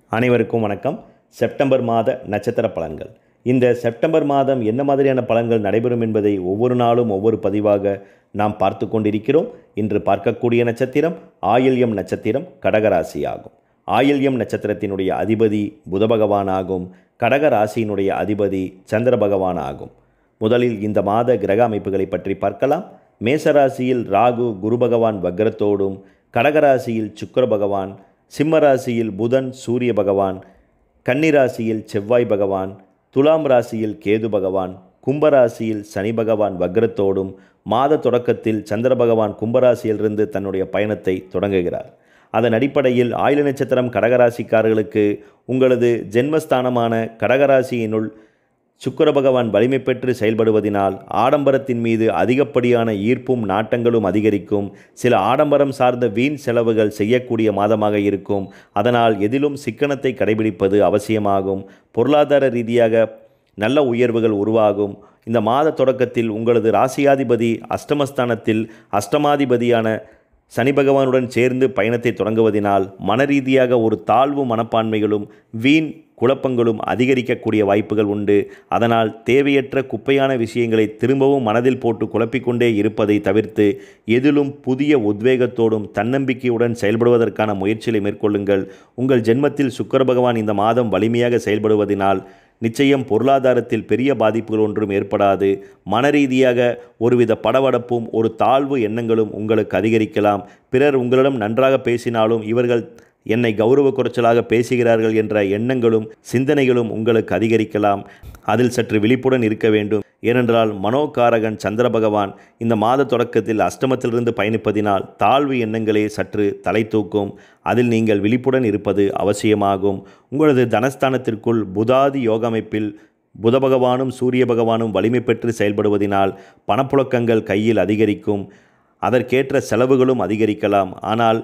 அனைவருக்கும் வணக்கம் செப்டம்பர் மாத நட்சத்திர பலன்கள் இந்த செப்டம்பர் மாதம் என்ன மாதிரியான பலன்கள் நடைபெறும் என்பதை ஒவ்வொரு நாளும் ஒவ்வொரு பதிவாக நாம் பார்த்து கொண்டிருக்கிறோம் இன்று பார்க்கக்கூடிய நட்சத்திரம் ஆயில்யம் நட்சத்திரம் கடகராசி ஆகும் ஆயில்யம் நட்சத்திரத்தினுடைய அதிபதி புத பகவான் ஆகும் கடக ராசியினுடைய அதிபதி சந்திர பகவான் ஆகும் முதலில் இந்த மாத கிரக அமைப்புகளை பற்றி பார்க்கலாம் மேசராசியில் ராகு குரு பகவான் வக்ரத்தோடும் கடகராசியில் சுக்கிர பகவான் சிம்ம ராசியில் புதன் சூரிய பகவான் கன்னிராசியில் செவ்வாய் பகவான் துலாம் ராசியில் கேது பகவான் கும்பராசியில் சனி பகவான் வக்ரத்தோடும் மாத தொடக்கத்தில் சந்திர பகவான் கும்பராசியிலிருந்து தன்னுடைய பயணத்தை தொடங்குகிறார் அதன் அடிப்படையில் ஆயுள நட்சத்திரம் கடகராசிக்காரர்களுக்கு உங்களது ஜென்மஸ்தானமான கடகராசியினுள் சுக்கிர பகவான் வலிமை பெற்று செயல்படுவதினால் ஆடம்பரத்தின் மீது அதிகப்படியான ஈர்ப்பும் நாட்டங்களும் அதிகரிக்கும் சில ஆடம்பரம் சார்ந்த வீண் செலவுகள் செய்யக்கூடிய மாதமாக இருக்கும் அதனால் எதிலும் சிக்கனத்தை கடைபிடிப்பது அவசியமாகும் பொருளாதார ரீதியாக நல்ல உயர்வுகள் உருவாகும் இந்த மாத தொடக்கத்தில் உங்களது ராசியாதிபதி அஷ்டமஸ்தானத்தில் அஷ்டமாதிபதியான சனி பகவானுடன் சேர்ந்து பயணத்தை தொடங்குவதினால் மனரீதியாக ஒரு தாழ்வு மனப்பான்மைகளும் வீண் குழப்பங்களும் அதிகரிக்கக்கூடிய வாய்ப்புகள் உண்டு அதனால் தேவையற்ற குப்பையான விஷயங்களை திரும்பவும் மனதில் போட்டு குழப்பிக்கொண்டே இருப்பதை தவிர்த்து எதிலும் புதிய உத்வேகத்தோடும் தன்னம்பிக்கையுடன் செயல்படுவதற்கான முயற்சிகளை மேற்கொள்ளுங்கள் உங்கள் ஜென்மத்தில் சுக்கர பகவான் இந்த மாதம் வலிமையாக செயல்படுவதினால் நிச்சயம் பொருளாதாரத்தில் பெரிய பாதிப்புகள் ஒன்றும் ஏற்படாது மனரீதியாக ஒருவித படபடப்பும் ஒரு தாழ்வு எண்ணங்களும் உங்களுக்கு அதிகரிக்கலாம் பிறர் உங்களிடம் நன்றாக பேசினாலும் இவர்கள் என்னை கௌரவ குறைச்சலாக பேசுகிறார்கள் என்ற எண்ணங்களும் சிந்தனைகளும் உங்களுக்கு அதிகரிக்கலாம் அதில் சற்று விழிப்புடன் இருக்க வேண்டும் ஏனென்றால் மனோகாரகன் சந்திர பகவான் இந்த மாத தொடக்கத்தில் அஷ்டமத்திலிருந்து பயணிப்பதினால் தாழ்வு எண்ணங்களே சற்று தலை தூக்கும் அதில் நீங்கள் விழிப்புடன் இருப்பது அவசியமாகும் உங்களது தனஸ்தானத்திற்குள் புதாதி யோக அமைப்பில் புத பகவானும் சூரிய பகவானும் வலிமை பெற்று செயல்படுவதினால் பணப்புழக்கங்கள் கையில் அதிகரிக்கும் அதற்கேற்ற செலவுகளும் அதிகரிக்கலாம் ஆனால்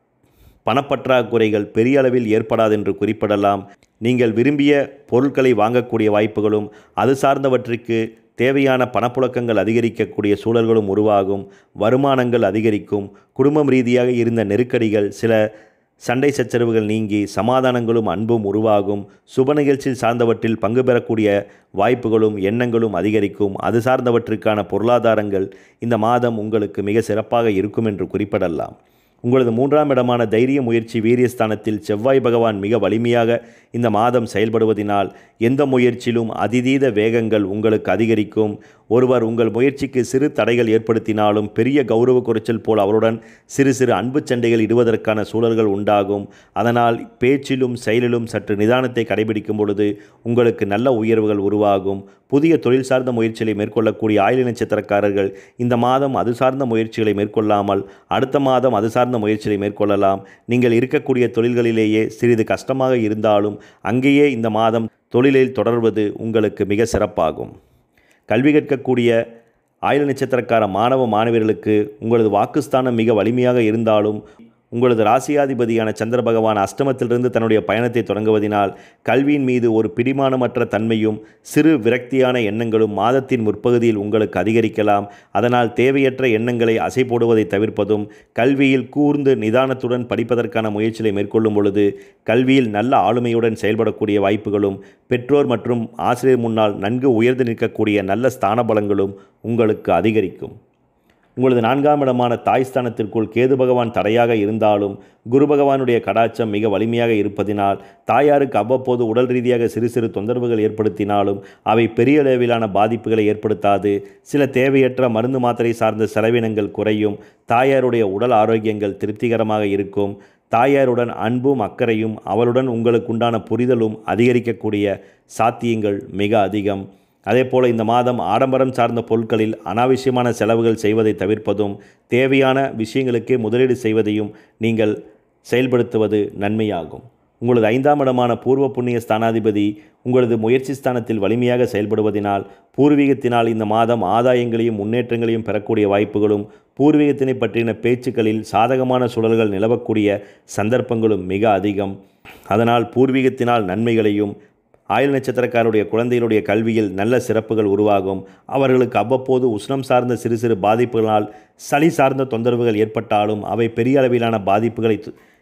பணப்பற்றாக்குறைகள் பெரிய அளவில் ஏற்படாதென்று குறிப்பிடலாம் நீங்கள் விரும்பிய பொருட்களை வாங்கக்கூடிய வாய்ப்புகளும் அது சார்ந்தவற்றுக்கு தேவையான பணப்புழக்கங்கள் அதிகரிக்கக்கூடிய சூழல்களும் உருவாகும் வருமானங்கள் அதிகரிக்கும் குடும்பம் ரீதியாக இருந்த நெருக்கடிகள் சில சண்டை சச்சரவுகள் நீங்கி சமாதானங்களும் அன்பும் உருவாகும் சுப நிகழ்ச்சி சார்ந்தவற்றில் பங்கு பெறக்கூடிய வாய்ப்புகளும் எண்ணங்களும் அதிகரிக்கும் அது சார்ந்தவற்றுக்கான பொருளாதாரங்கள் இந்த மாதம் உங்களுக்கு மிக சிறப்பாக இருக்கும் என்று குறிப்பிடலாம் உங்களது மூன்றாம் இடமான தைரிய முயற்சி வீரியஸ்தானத்தில் செவ்வாய் பகவான் மிக வலிமையாக இந்த மாதம் செயல்படுவதினால் எந்த முயற்சியிலும் அதிதீத வேகங்கள் உங்களுக்கு அதிகரிக்கும் ஒருவர் உங்கள் முயற்சிக்கு சிறு தடைகள் ஏற்படுத்தினாலும் பெரிய கௌரவ குறைச்சல் போல் அவருடன் சிறு சிறு அன்பு சண்டைகள் இடுவதற்கான சூழல்கள் உண்டாகும் அதனால் பேச்சிலும் செயலிலும் சற்று நிதானத்தை கடைபிடிக்கும் பொழுது உங்களுக்கு நல்ல உயர்வுகள் உருவாகும் புதிய தொழில் சார்ந்த முயற்சிகளை மேற்கொள்ளக்கூடிய ஆயுள நட்சத்திரக்காரர்கள் இந்த மாதம் அது சார்ந்த முயற்சிகளை மேற்கொள்ளாமல் அடுத்த மாதம் அது சார்ந்த முயற்சிகளை மேற்கொள்ளலாம் நீங்கள் இருக்கக்கூடிய தொழில்களிலேயே சிறிது கஷ்டமாக இருந்தாலும் அங்கேயே இந்த மாதம் தொழிலில் தொடர்வது உங்களுக்கு மிக சிறப்பாகும் கல்வி கற்கக்கூடிய ஆயுள நட்சத்திரக்கார மாணவ மாணவியர்களுக்கு உங்களது வாக்குஸ்தானம் மிக வலிமையாக இருந்தாலும் உங்களது ராசியாதிபதியான சந்திர பகவான் அஷ்டமத்திலிருந்து தன்னுடைய பயணத்தை தொடங்குவதினால் கல்வியின் மீது ஒரு பிடிமானமற்ற தன்மையும் சிறு விரக்தியான எண்ணங்களும் மாதத்தின் முற்பகுதியில் உங்களுக்கு அதிகரிக்கலாம் அதனால் தேவையற்ற எண்ணங்களை அசை போடுவதை தவிர்ப்பதும் கல்வியில் கூர்ந்து நிதானத்துடன் படிப்பதற்கான முயற்சிகளை மேற்கொள்ளும் பொழுது கல்வியில் நல்ல ஆளுமையுடன் செயல்படக்கூடிய வாய்ப்புகளும் பெற்றோர் மற்றும் ஆசிரியர் முன்னால் நன்கு உயர்ந்து நிற்கக்கூடிய நல்ல ஸ்தான பலங்களும் உங்களுக்கு அதிகரிக்கும் உங்களது நான்காம் இடமான தாய்ஸ்தானத்திற்குள் கேது பகவான் தடையாக இருந்தாலும் குரு பகவானுடைய கடாச்சம் மிக வலிமையாக இருப்பதினால் தாயாருக்கு அவ்வப்போது உடல் ரீதியாக சிறு சிறு தொந்தரவுகள் ஏற்படுத்தினாலும் அவை பெரிய அளவிலான பாதிப்புகளை ஏற்படுத்தாது சில தேவையற்ற மருந்து மாத்திரை சார்ந்த செலவினங்கள் குறையும் தாயாருடைய உடல் ஆரோக்கியங்கள் திருப்திகரமாக இருக்கும் தாயாருடன் அன்பும் அக்கறையும் அவளுடன் உங்களுக்குண்டான புரிதலும் அதிகரிக்கக்கூடிய சாத்தியங்கள் மிக அதிகம் அதே போல் இந்த மாதம் ஆடம்பரம் சார்ந்த பொருட்களில் அனாவசியமான செலவுகள் செய்வதை தவிர்ப்பதும் தேவையான விஷயங்களுக்கே முதலீடு செய்வதையும் நீங்கள் செயல்படுத்துவது நன்மையாகும் உங்களது ஐந்தாம் இடமான பூர்வ புண்ணிய ஸ்தானாதிபதி உங்களது முயற்சி ஸ்தானத்தில் வலிமையாக செயல்படுவதினால் பூர்வீகத்தினால் இந்த மாதம் ஆதாயங்களையும் முன்னேற்றங்களையும் பெறக்கூடிய வாய்ப்புகளும் பூர்வீகத்தினை பற்றின பேச்சுக்களில் சாதகமான சூழல்கள் நிலவக்கூடிய சந்தர்ப்பங்களும் மிக அதிகம் அதனால் பூர்வீகத்தினால் நன்மைகளையும் ஆயுள் நட்சத்திரக்காருடைய குழந்தைகளுடைய கல்வியில் நல்ல சிறப்புகள் உருவாகும் அவர்களுக்கு அவ்வப்போது உஷ்ணம் சார்ந்த சிறு சிறு பாதிப்புகளால் சளி சார்ந்த தொந்தரவுகள் ஏற்பட்டாலும் அவை பெரிய அளவிலான பாதிப்புகளை து-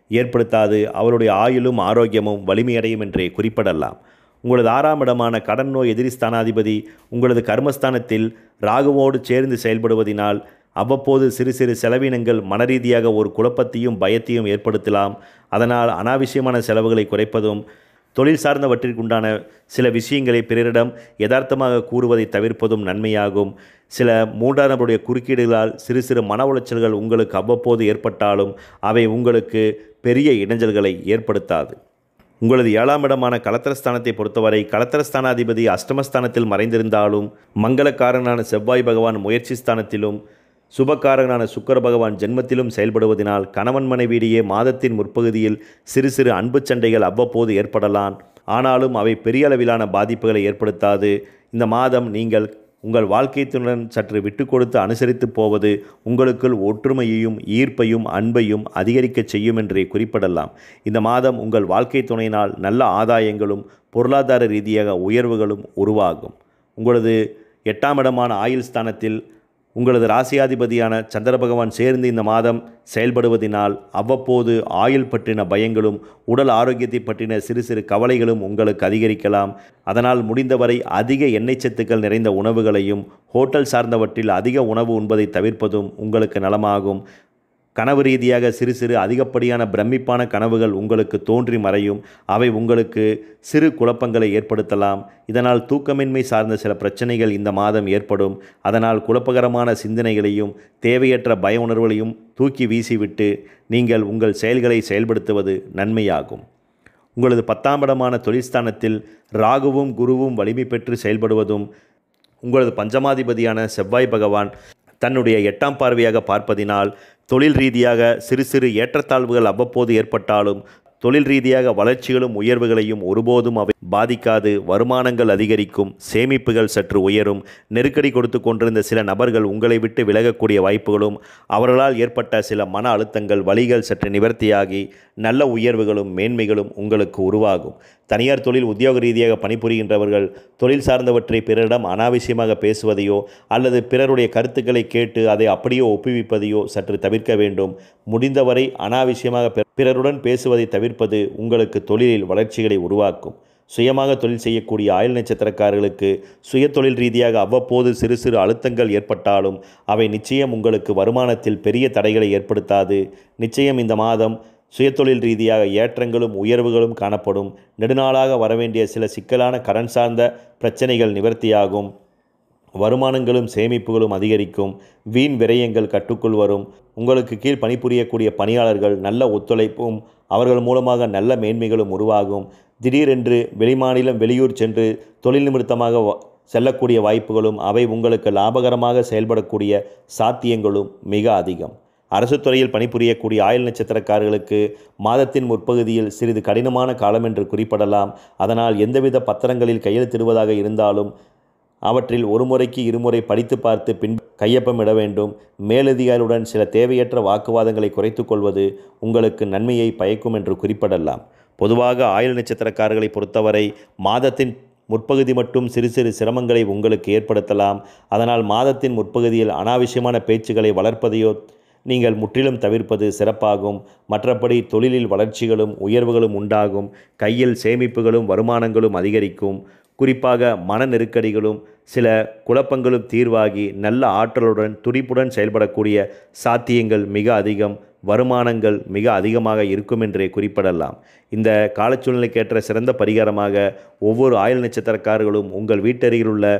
ஏற்படுத்தாது அவருடைய ஆயுளும் ஆரோக்கியமும் வலிமையடையும் என்றே குறிப்பிடலாம் உங்களது ஆறாம் இடமான கடன் நோய் எதிரி ஸ்தானாதிபதி உங்களது கர்மஸ்தானத்தில் ராகுவோடு சேர்ந்து செயல்படுவதினால் அவ்வப்போது சிறு சிறு செலவினங்கள் மனரீதியாக ஒரு குழப்பத்தையும் பயத்தையும் ஏற்படுத்தலாம் அதனால் அனாவசியமான செலவுகளை குறைப்பதும் தொழில் சார்ந்தவற்றிற்குண்டான சில விஷயங்களை பிறரிடம் யதார்த்தமாக கூறுவதை தவிர்ப்பதும் நன்மையாகும் சில மூன்றாம் நபருடைய குறுக்கீடுகளால் சிறு சிறு மன உளைச்சல்கள் உங்களுக்கு அவ்வப்போது ஏற்பட்டாலும் அவை உங்களுக்கு பெரிய இடைஞ்சல்களை ஏற்படுத்தாது உங்களது ஏழாம் இடமான கலத்திரஸ்தானத்தை பொறுத்தவரை கலத்திரஸ்தானாதிபதி அஷ்டமஸ்தானத்தில் மறைந்திருந்தாலும் மங்களக்காரனான செவ்வாய் பகவான் முயற்சி ஸ்தானத்திலும் சுபக்காரகனான சுக்கர பகவான் ஜென்மத்திலும் செயல்படுவதனால் கணவன் மனைவியிடையே மாதத்தின் முற்பகுதியில் சிறு சிறு அன்பு சண்டைகள் அவ்வப்போது ஏற்படலாம் ஆனாலும் அவை பெரிய அளவிலான பாதிப்புகளை ஏற்படுத்தாது இந்த மாதம் நீங்கள் உங்கள் வாழ்க்கைத்துடன் சற்று விட்டு கொடுத்து அனுசரித்து போவது உங்களுக்குள் ஒற்றுமையையும் ஈர்ப்பையும் அன்பையும் அதிகரிக்கச் செய்யும் என்றே குறிப்பிடலாம் இந்த மாதம் உங்கள் வாழ்க்கை துணையினால் நல்ல ஆதாயங்களும் பொருளாதார ரீதியாக உயர்வுகளும் உருவாகும் உங்களது எட்டாம் இடமான ஆயுள் ஸ்தானத்தில் உங்களது ராசியாதிபதியான சந்திர பகவான் சேர்ந்து இந்த மாதம் செயல்படுவதினால் அவ்வப்போது ஆயுள் பற்றின பயங்களும் உடல் ஆரோக்கியத்தை பற்றின சிறு சிறு கவலைகளும் உங்களுக்கு அதிகரிக்கலாம் அதனால் முடிந்தவரை அதிக எண்ணெய் சத்துக்கள் நிறைந்த உணவுகளையும் ஹோட்டல் சார்ந்தவற்றில் அதிக உணவு உண்பதை தவிர்ப்பதும் உங்களுக்கு நலமாகும் கனவு ரீதியாக சிறு சிறு அதிகப்படியான பிரமிப்பான கனவுகள் உங்களுக்கு தோன்றி மறையும் அவை உங்களுக்கு சிறு குழப்பங்களை ஏற்படுத்தலாம் இதனால் தூக்கமின்மை சார்ந்த சில பிரச்சனைகள் இந்த மாதம் ஏற்படும் அதனால் குழப்பகரமான சிந்தனைகளையும் தேவையற்ற பய உணர்வுகளையும் தூக்கி வீசிவிட்டு நீங்கள் உங்கள் செயல்களை செயல்படுத்துவது நன்மையாகும் உங்களது பத்தாம் இடமான தொழில்ஸ்தானத்தில் ராகுவும் குருவும் வலிமை பெற்று செயல்படுவதும் உங்களது பஞ்சமாதிபதியான செவ்வாய் பகவான் தன்னுடைய எட்டாம் பார்வையாக பார்ப்பதினால் தொழில் ரீதியாக சிறு சிறு ஏற்றத்தாழ்வுகள் அவ்வப்போது ஏற்பட்டாலும் தொழில் ரீதியாக வளர்ச்சிகளும் உயர்வுகளையும் ஒருபோதும் அவை பாதிக்காது வருமானங்கள் அதிகரிக்கும் சேமிப்புகள் சற்று உயரும் நெருக்கடி கொடுத்து கொண்டிருந்த சில நபர்கள் உங்களை விட்டு விலகக்கூடிய வாய்ப்புகளும் அவர்களால் ஏற்பட்ட சில மன அழுத்தங்கள் வழிகள் சற்று நிவர்த்தியாகி நல்ல உயர்வுகளும் மேன்மைகளும் உங்களுக்கு உருவாகும் தனியார் தொழில் உத்தியோக ரீதியாக பணிபுரிகின்றவர்கள் தொழில் சார்ந்தவற்றை பிறரிடம் அனாவசியமாக பேசுவதையோ அல்லது பிறருடைய கருத்துக்களை கேட்டு அதை அப்படியே ஒப்புவிப்பதையோ சற்று தவிர்க்க வேண்டும் முடிந்தவரை அனாவசியமாக பிற- பிறருடன் பேசுவதை தவிர்ப்பது உங்களுக்கு தொழிலில் வளர்ச்சிகளை உருவாக்கும் சுயமாக தொழில் செய்யக்கூடிய ஆயுள் நட்சத்திரக்காரர்களுக்கு சுய தொழில் ரீதியாக அவ்வப்போது சிறு சிறு அழுத்தங்கள் ஏற்பட்டாலும் அவை நிச்சயம் உங்களுக்கு வருமானத்தில் பெரிய தடைகளை ஏற்படுத்தாது நிச்சயம் இந்த மாதம் சுயதொழில் ரீதியாக ஏற்றங்களும் உயர்வுகளும் காணப்படும் நெடுநாளாக வரவேண்டிய சில சிக்கலான கடன் சார்ந்த பிரச்சனைகள் நிவர்த்தியாகும் வருமானங்களும் சேமிப்புகளும் அதிகரிக்கும் வீண் விரயங்கள் கட்டுக்குள் வரும் உங்களுக்கு கீழ் பணிபுரியக்கூடிய பணியாளர்கள் நல்ல ஒத்துழைப்பும் அவர்கள் மூலமாக நல்ல மேன்மைகளும் உருவாகும் திடீரென்று வெளிமாநிலம் வெளியூர் சென்று தொழில் நிமித்தமாக வ- செல்லக்கூடிய வாய்ப்புகளும் அவை உங்களுக்கு லாபகரமாக செயல்படக்கூடிய சாத்தியங்களும் மிக அதிகம் அரசு துறையில் பணிபுரியக்கூடிய ஆயுள் நட்சத்திரக்காரர்களுக்கு மாதத்தின் முற்பகுதியில் சிறிது கடினமான காலம் என்று குறிப்பிடலாம் அதனால் எந்தவித பத்திரங்களில் கையெழுத்திடுவதாக இருந்தாலும் அவற்றில் ஒரு முறைக்கு இருமுறை படித்து பார்த்து பின் கையொப்பமிட வேண்டும் மேலதிகாரியுடன் சில தேவையற்ற வாக்குவாதங்களை குறைத்துக் கொள்வது உங்களுக்கு நன்மையை பயக்கும் என்று குறிப்பிடலாம் பொதுவாக ஆயுள் நட்சத்திரக்காரர்களை பொறுத்தவரை மாதத்தின் முற்பகுதி மட்டும் சிறு சிறு சிரமங்களை உங்களுக்கு ஏற்படுத்தலாம் அதனால் மாதத்தின் முற்பகுதியில் அனாவசியமான பேச்சுகளை வளர்ப்பதையோ நீங்கள் முற்றிலும் தவிர்ப்பது சிறப்பாகும் மற்றபடி தொழிலில் வளர்ச்சிகளும் உயர்வுகளும் உண்டாகும் கையில் சேமிப்புகளும் வருமானங்களும் அதிகரிக்கும் குறிப்பாக மன நெருக்கடிகளும் சில குழப்பங்களும் தீர்வாகி நல்ல ஆற்றலுடன் துடிப்புடன் செயல்படக்கூடிய சாத்தியங்கள் மிக அதிகம் வருமானங்கள் மிக அதிகமாக இருக்கும் என்றே குறிப்பிடலாம் இந்த காலச்சூழ்நிலைக்கேற்ற சிறந்த பரிகாரமாக ஒவ்வொரு ஆயுள் நட்சத்திரக்காரர்களும் உங்கள் வீட்டருகில் உள்ள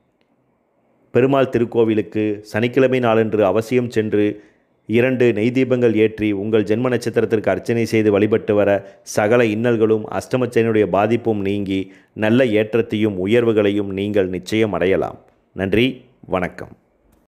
பெருமாள் திருக்கோவிலுக்கு சனிக்கிழமை நாளன்று அவசியம் சென்று இரண்டு நெய் தீபங்கள் ஏற்றி உங்கள் ஜென்ம நட்சத்திரத்திற்கு அர்ச்சனை செய்து வழிபட்டு வர சகல இன்னல்களும் அஷ்டமச்சனியுடைய பாதிப்பும் நீங்கி நல்ல ஏற்றத்தையும் உயர்வுகளையும் நீங்கள் நிச்சயம் அடையலாம் நன்றி வணக்கம்